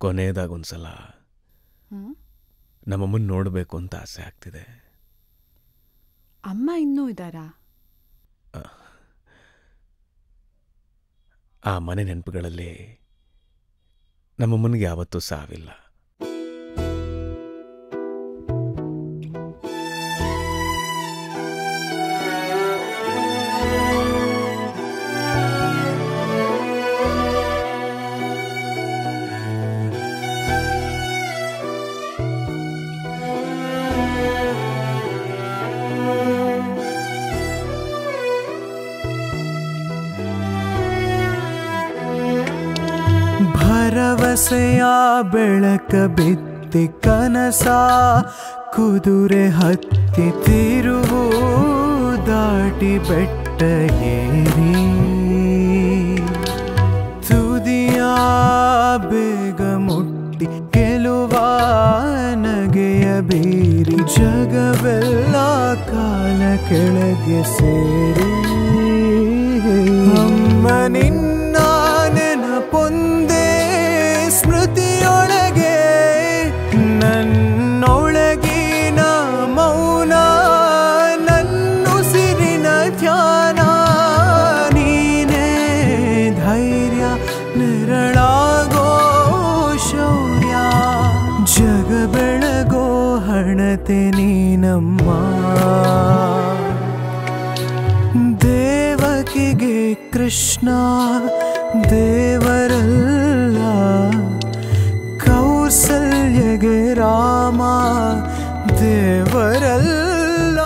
ಕೊನೆಯದಾಗೊಂದ್ಸಲ ಹ್ಮ್? ನಮ್ಮಮ್ಮನ ನೋಡಬೇಕು ಅಂತ ಆಸೆ ಆಗ್ತಿದೆ ಅಮ್ಮ ಇನ್ನೂ ಇದ್ದಾರಾ ಆ ಮನೆ ನೆನಪುಗಳಲ್ಲಿ ನಮ್ಮಮ್ಮನಿಗೆ ಯಾವತ್ತೂ ಸಾವಿಲ್ಲ ಭರವಸೆಯ ಬೆಳಕ ಬಿತ್ತಿ ಕನಸ ಕುದುರೆ ಹತ್ತಿ ತಿರುವು ದಾಟಿ ಬೆಟ್ಟ ಏರಿ ತುದಿಯ ಬೇಗ ಮುಟ್ಟಿ ಗೆಲುವ ನಗೆಯ ಬೀರಿ ಜಗವೆಲ್ಲ ಕಾಲ ಕೆಳಗೆ ಸೇರಿ ಅಮ್ಮ ನಿನ್ನ ನೆನಪೊಂದೇ ಸ್ಮೃತಿಯೊಳಗೆ ನನ್ನೊಳಗಿನ ಮೌನ ನನ್ನುಸಿರಿನ ಧ್ಯಾನ ನೀನೇ ಧೈರ್ಯ ನೆರಳಾಗೋ ಶೌರ್ಯ ಜಗ ಬೆಳಗೋ ಹಣತೆ ನೀನಮ್ಮ ದೇವಕಿಗೆ ಕೃಷ್ಣ ದೇವರಲ್ಲ ಕೌಸಲ್ಯಗೆ ರಾಮ ದೇವರಲ್ಲ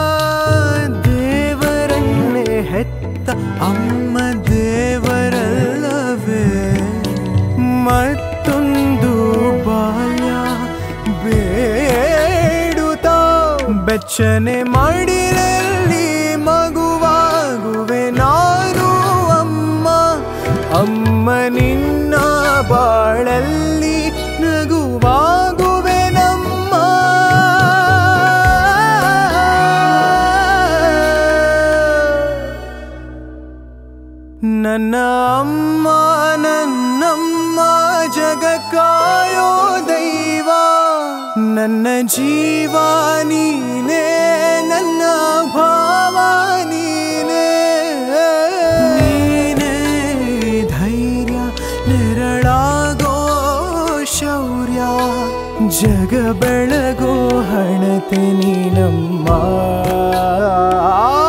ದೇವರನ್ನೇ ಹೆತ್ತ ಅಮ್ಮ ದೇವರಲ್ಲವೇ ಮತ್ತೊಂದು ಬಾಲ್ಯ ಬೇಡುತ್ತಾ ಬೆಚ್ಚನೆ ಮಾಡಿರಲ್ಲಿ ಮಗುವಾಗುವೆ ನಾನು ಅಮ್ಮ ಅಮ್ಮ ನಿನ್ನ ಬಾಳಲ್ಲಿ ನಗುವಾಗುವೆ ನಮ್ಮ ನನ್ನ ಅಮ್ಮ ನನ್ನಮ್ಮ ಜಗ ಕಾಯೋ ದೈವ ನನ್ನ ಜೀವ ನೀನೇ ನನ್ನ ಭಾವ ನೀನೇ ನೀನೇ ಧೈರ್ಯ ನೆರಳಾಗೋ ಶೌರ್ಯ ಜಗ ಬೆಳಗೋ ಹಣತೆ ನೀನಮ್ಮ